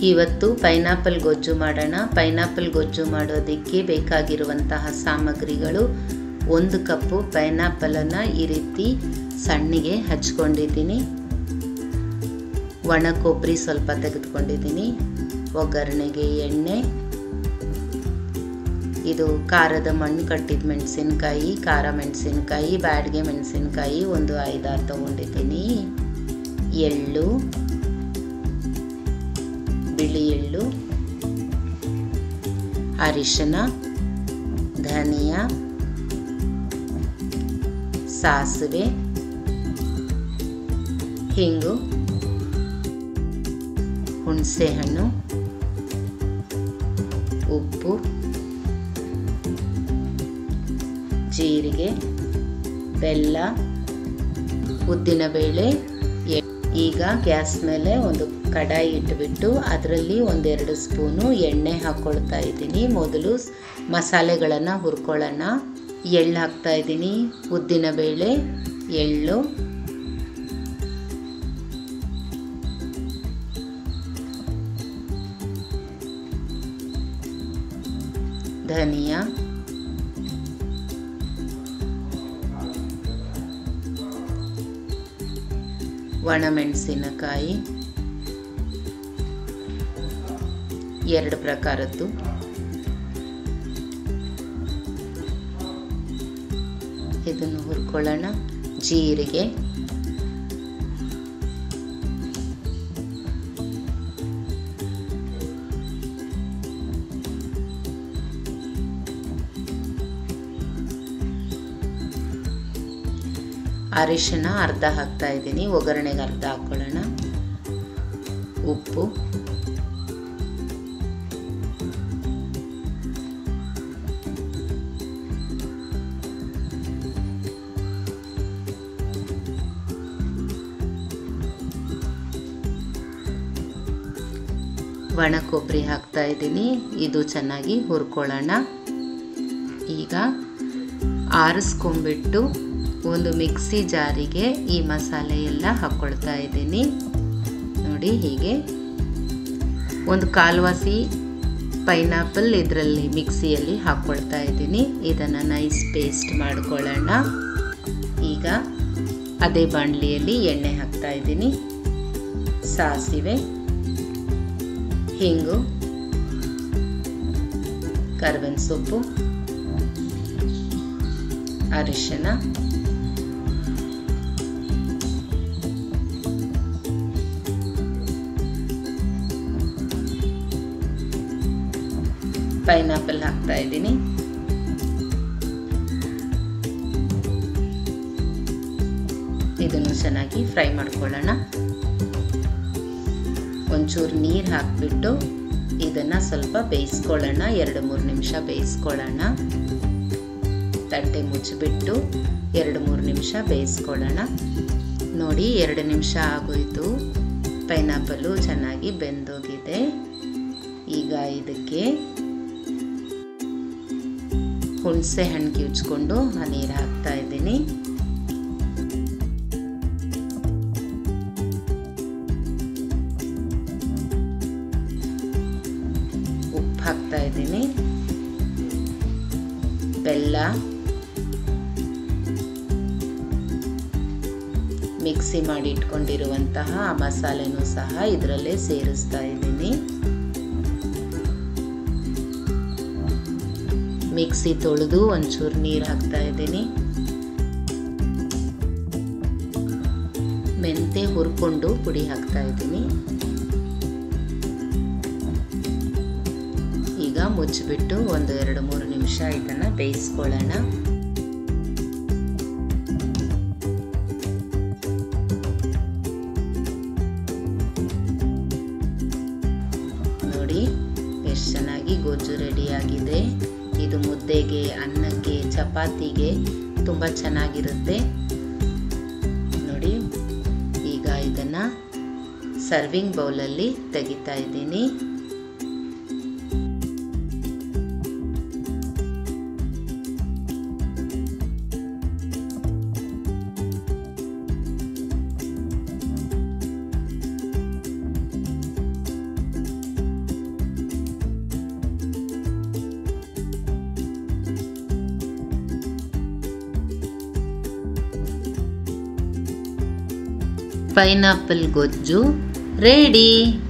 ಇವತ್ತು ಪೈನಾಪಲ್ ಗೊಜ್ಜು ಮಾಡೋಣ ಪೈನಾಪಲ್ ಗೊಜ್ಜು ಮಾಡೋದಕ್ಕೆ ಬೇಕಾಗಿರುವಂತಹ ಸಾಮಗ್ರಿಗಳು ಒಂದು ಕಪ್ಪು ಪೈನಾಪಲನ್ನು ಈ ರೀತಿ ಸಣ್ಣಗೆ ಹಚ್ಕೊಂಡಿದ್ದೀನಿ ಒಣ ಕೊಬ್ಬರಿ ಸ್ವಲ್ಪ ತೆಗೆದುಕೊಂಡಿದ್ದೀನಿ ಒಗ್ಗರಣೆಗೆ ಎಣ್ಣೆ ಇದು ಖಾರದ ಮಣ್ಣು ಕಟ್ಟಿದ ಮೆಣಸಿನ್ಕಾಯಿ ಖಾರ ಮೆಣಸಿನ್ಕಾಯಿ ಬ್ಯಾಡ್ಗೆ ಮೆಣಸಿನ್ಕಾಯಿ ಒಂದು ಐದಾರು ತೊಗೊಂಡಿದ್ದೀನಿ ಎಳ್ಳು ಬಿಳಿ ಎಳ್ಳು ಅರಿಶಿನ ಧನಿಯಾ ಸಾಸಿವೆ ಹಿಂಗು ಹುಣಸೆಹಣ್ಣು ಉಪ್ಪು ಜೀರಿಗೆ ಬೆಲ್ಲ ಉದ್ದಿನಬೇಳೆ ಈಗ ಗ್ಯಾಸ್ ಮೇಲೆ ಒಂದು ಕಡಾಯಿ ಇಟ್ಬಿಟ್ಟು ಅದರಲ್ಲಿ ಒಂದೆರಡು ಸ್ಪೂನು ಎಣ್ಣೆ ಹಾಕ್ಕೊಳ್ತಾ ಇದ್ದೀನಿ ಮೊದಲು ಮಸಾಲೆಗಳನ್ನು ಹುರ್ಕೊಳ್ಳೋಣ ಎಳ್ಳು ಹಾಕ್ತಾ ಇದ್ದೀನಿ ಉದ್ದಿನಬೇಳೆ ಎಳ್ಳು ಧನಿಯಾ ಒಣಮೆಣಸಿನಕಾಯಿ ಎರಡು ಪ್ರಕಾರದ್ದು ಇದನ್ನು ಹುರ್ಕೊಳ್ಳೋಣ ಜೀರಿಗೆ ಅರಿಶಿನ ಅರ್ಧ ಹಾಕ್ತಾ ಇದ್ದೀನಿ ಒಗ್ಗರಣೆಗೆ ಅರ್ಧ ಹಾಕ್ಕೊಳ್ಳೋಣ ಉಪ್ಪು ಒಣ ಕೊಬ್ಬರಿ ಹಾಕ್ತಾ ಇದ್ದೀನಿ ಇದು ಚೆನ್ನಾಗಿ ಹುರ್ಕೊಳ್ಳೋಣ ಈಗ ಆರಿಸ್ಕೊಂಬಿಟ್ಟು ಒಂದು ಮಿಕ್ಸಿ ಜಾರಿಗೆ ಈ ಮಸಾಲೆ ಎಲ್ಲ ಹಾಕ್ಕೊಳ್ತಾ ಇದ್ದೀನಿ ನೋಡಿ ಹೀಗೆ ಒಂದು ಕಾಲ್ವಾಸಿ ಪೈನಾಪಲ್ ಇದರಲ್ಲಿ ಮಿಕ್ಸಿಯಲ್ಲಿ ಹಾಕ್ಕೊಳ್ತಾ ಇದ್ದೀನಿ ಇದನ್ನು ನೈಸ್ ಪೇಸ್ಟ್ ಮಾಡ್ಕೊಳ್ಳೋಣ ಈಗ ಅದೇ ಬಾಣಲಿಯಲ್ಲಿ ಎಣ್ಣೆ ಹಾಕ್ತಾ ಇದ್ದೀನಿ ಸಾಸಿವೆ ಹಿಂಗು ಕರ್ಬೇವಿನ ಸೊಪ್ಪು ಅರಿಶಿನ ಪೈನಾಪಲ್ ಹಾಕ್ತಾ ಇದ್ದೀನಿ ಇದನ್ನು ಚೆನ್ನಾಗಿ ಫ್ರೈ ಮಾಡ್ಕೊಳ್ಳೋಣ ಒಂಚೂರು ನೀರು ಹಾಕಿಬಿಟ್ಟು ಇದನ್ನು ಸ್ವಲ್ಪ ಬೇಯಿಸ್ಕೊಳ್ಳೋಣ ಎರಡು ಮೂರು ನಿಮಿಷ ಬೇಯಿಸ್ಕೊಳ್ಳೋಣ ತಟ್ಟೆ ಮುಚ್ಚಿಬಿಟ್ಟು ಎರಡು ಮೂರು ನಿಮಿಷ ಬೇಯಿಸ್ಕೊಳ್ಳೋಣ ನೋಡಿ ಎರಡು ನಿಮಿಷ ಆಗೋಯ್ತು ಪೈನಾಪಲ್ಲು ಚೆನ್ನಾಗಿ ಬೆಂದೋಗಿದೆ ಈಗ ಇದಕ್ಕೆ ಹುಣಸೆ ಹಣ್ಣು ಕಿವುಚ್ಕೊಂಡು ಆ ನೀರು ಹಾಕ್ತಾ ಇದ್ದೀನಿ ಉಪ್ಪು ಹಾಕ್ತಾ ಇದ್ದೀನಿ ಬೆಲ್ಲ ಮಿಕ್ಸಿ ಮಾಡಿ ಇಟ್ಕೊಂಡಿರುವಂತಹ ಆ ಮಸಾಲೆನೂ ಸಹ ಇದರಲ್ಲೇ ಸೇರಿಸ್ತಾ ಇದ್ದೀನಿ ಮಿಕ್ಸಿ ತೊಳೆದು ಒಂಚೂರು ನೀರು ಹಾಕ್ತಾ ಇದ್ದೀನಿ ಮೆಂತೆ ಹುರ್ಕೊಂಡು ಪುಡಿ ಹಾಕ್ತಾ ಇದ್ದೀನಿ ಈಗ ಮುಚ್ಚಿಬಿಟ್ಟು ಒಂದು ಎರಡು ಮೂರು ನಿಮಿಷ ಇದನ್ನು ಬೇಯಿಸ್ಕೊಳ್ಳೋಣ ನೋಡಿ ಎಷ್ಟು ಚೆನ್ನಾಗಿ ಗೊಜ್ಜು ರೆಡಿಯಾಗಿದೆ ಇದು ಮುದ್ದೆಗೆ ಅನ್ನಕ್ಕೆ ಚಪಾತಿಗೆ ತುಂಬ ಚೆನ್ನಾಗಿರುತ್ತೆ ನೋಡಿ ಈಗ ಇದನ್ನು ಸರ್ವಿಂಗ್ ಬೌಲಲ್ಲಿ ತೆಗಿತಾ ಇದ್ದೀನಿ ಪೈನಾಪಲ್ ಗೊಜ್ಜು ರೆಡಿ